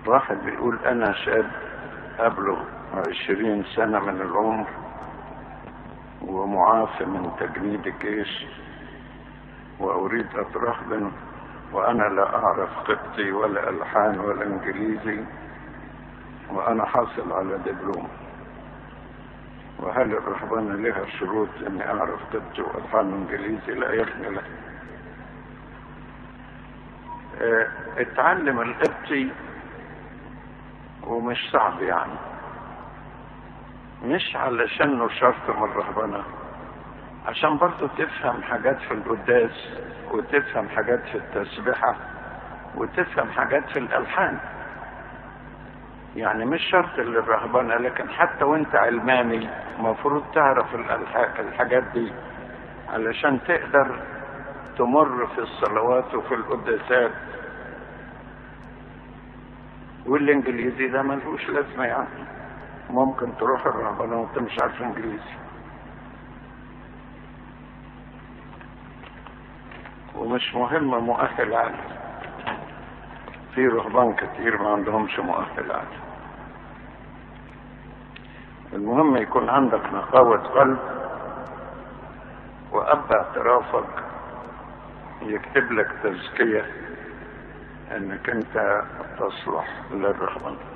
واحد بيقول انا شاب ابلغ عشرين سنة من العمر ومعافى من تجنيد الجيش واريد اترهبن وانا لا اعرف قبطي ولا الحان ولا انجليزي وانا حاصل على دبلوم وهل الرهبنة لها شروط اني اعرف قبطي والحان انجليزي لا يا ابني لا اه اتعلم القبطي ومش صعب يعني مش علشانه شرط من الرهبنة عشان برضه تفهم حاجات في القداس وتفهم حاجات في التسبحة وتفهم حاجات في الألحان يعني مش شرط للرهبنة لكن حتى وانت علماني المفروض تعرف الحاجات دي علشان تقدر تمر في الصلوات وفي القداسات والانجليزي ده ملوش لازمه يعني ممكن تروح الرهبنه وانت مش عارف انجليزي ومش مهم مؤهل عالي في رهبان كتير ما عندهمش مؤهل عالي المهم يكون عندك نقاوة قلب وأب اعترافك يكتب لك تزكية انك انت تصلح للرهبنه